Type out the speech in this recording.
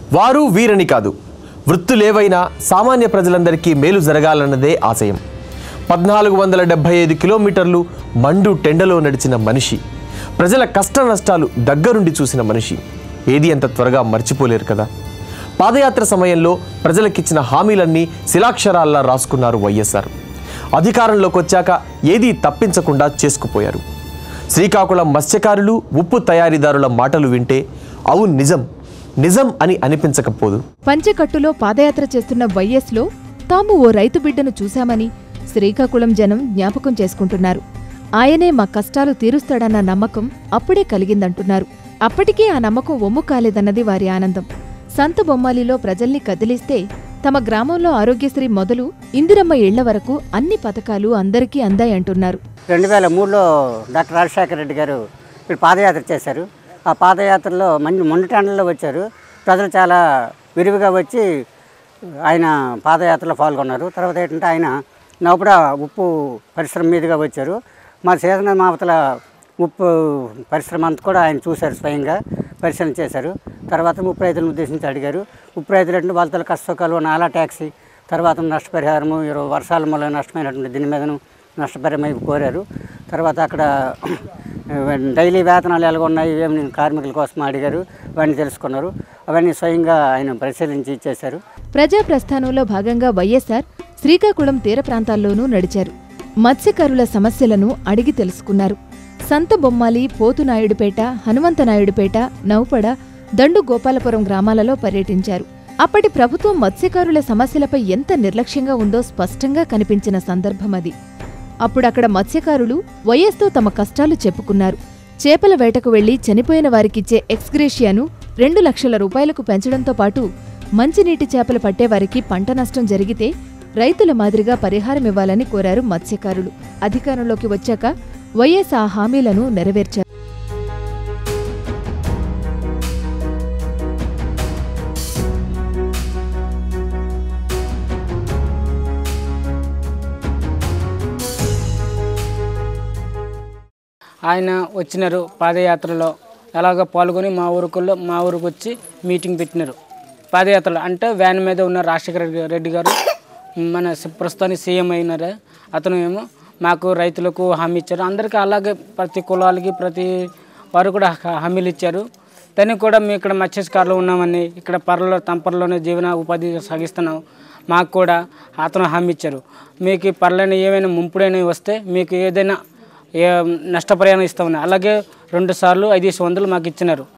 వారు వీరని కాదు వృత్తులేవైనా సామాన్య ప్రజలందరికీ మేలు జరగాలన్నదే ఆశయం పద్నాలుగు వందల డెబ్బై ఐదు కిలోమీటర్లు మండు టెండలో నడిచిన మనిషి ప్రజల కష్ట నష్టాలు దగ్గరుండి చూసిన మనిషి ఏది అంత త్వరగా మర్చిపోలేరు కదా పాదయాత్ర సమయంలో ప్రజలకిచ్చిన హామీలన్నీ శిలాక్షరాల్లా రాసుకున్నారు వైఎస్ఆర్ అధికారంలోకి వచ్చాక ఏదీ తప్పించకుండా చేసుకుపోయారు శ్రీకాకుళం మత్స్యకారులు ఉప్పు తయారీదారుల మాటలు వింటే అవును నిజం నిజం అని అనిపించకపోదు పంచెకట్టులో పాదయాత్ర చేస్తున్న వైఎస్లో తాము ఓ రైతు బిడ్డను చూశామని శ్రీకాకుళం జనం జ్ఞాపకం చేసుకుంటున్నారు ఆయనే మా కష్టాలు తీరుస్తాడన్న నమ్మకం అప్పుడే కలిగిందంటున్నారు అప్పటికే ఆ నమ్మకం ఒమ్ము కాలేదన్నది వారి ఆనందం సంత బొమ్మాలిలో ప్రజల్ని కదిలిస్తే తమ గ్రామంలో ఆరోగ్యశ్రీ మొదలు ఇందిరమ్మ ఇళ్ల వరకు అన్ని పథకాలు అందరికీ అందాయంటున్నారు రెండు వేల మూడులో డాక్టర్ రాజశేఖర రెడ్డి గారు ఇక్కడ పాదయాత్ర చేశారు ఆ పాదయాత్రలో మంచి మొండిటాండలో వచ్చారు ప్రజలు చాలా విరివిగా వచ్చి ఆయన పాదయాత్రలో పాల్గొన్నారు తర్వాత ఏంటంటే ఆయన నౌపడ ఉప్పు పరిశ్రమ మీదుగా వచ్చారు మా సీజన మావతల ఉప్పు పరిశ్రమ అంతా కూడా ఆయన చూశారు స్వయంగా పరిశీలన చేశారు తర్వాత ఉప్పు రైతులను ఉద్దేశించి అడిగారు ఉప్పు రైతులు అంటే వాళ్ళ కష్టసుఖాలు నాలా ట్యాక్సీ తర్వాత నష్టపరిహారము ఇరవై వర్షాల మూల నష్టమైనటువంటి దీని మీదను నష్టపరిహారం కోరారు తర్వాత అక్కడ డైలీ వేతనాలు ఎలాగ ఉన్నాయి ఏమి కార్మికుల కోసం అడిగారు అవన్నీ తెలుసుకున్నారు అవన్నీ స్వయంగా ఆయన పరిశీలించి ఇచ్చేశారు ప్రజా ప్రస్థానంలో భాగంగా వైఎస్ఆర్ శ్రీకాకుళం తీర ప్రాంతాల్లోనూ నడిచారు మత్స్యకారుల సమస్యలను అడిగి తెలుసుకున్నారు సంత బొమ్మాలి పోతునాయుడుపేట హనుమంతనాయుడుపేట నౌపడ దండు గోపాలపురం గ్రామాలలో పర్యటించారు అప్పటి ప్రభుత్వం మత్స్యకారుల సమస్యలపై ఎంత నిర్లక్ష్యంగా ఉందో స్పష్టంగా కనిపించిన సందర్భం అది అప్పుడక్కడ మత్స్యకారులు వైఎస్తో తమ కష్టాలు చెప్పుకున్నారు చేపల వేటకు వెళ్లి చనిపోయిన వారికిచ్చే ఎక్స్గ్రేషియాను రెండు లక్షల రూపాయలకు పెంచడంతో పాటు మంచినీటి చేపలు పట్టేవారికి పంట నష్టం జరిగితే రైతుల మాదిరిగా పరిహారం ఇవ్వాలని కోరారు మత్స్యకారులు అధికారంలోకి వచ్చాక వైఎస్ ఆ హామీలను నెరవేర్చారు ఆయన వచ్చినారు పాదయాత్రలో ఎలాగ పాల్గొని మా ఊరుకుల్లో మా ఊరికి వచ్చి మీటింగ్ పెట్టినారు పాదయాత్రలో అంటే వ్యాన్ మీద ఉన్న రాజశేఖర రెడ్డి- రెడ్డి గారు మన సి- ప్రస్తుతానికి సీఎం అయినారు అతను ఏమో మాకు రైతులకు హామీ ఇచ్చారు అందరికీ అలాగే ప్రతి కులాలకి ప్రతి వారు కూడా హా- హామీలు ఇచ్చారు దానికి కూడా మేము ఇక్కడ మత్స్యకారులు ఉన్నామని ఇక్కడ పర్లో తంపర్లోనే జీవన ఉపాధి సాగిస్తున్నాం మాకు కూడా అతను హామీ ఇచ్చారు మీకు ఈ పర్లని ఏమైనా ముంపుడైనా వస్తే మీకు ఏదైనా ఏ నష్టపరిహారం ఇస్తామని అలాగే రెండు సార్లు ఐదు వందలు మాకు ఇచ్చినారు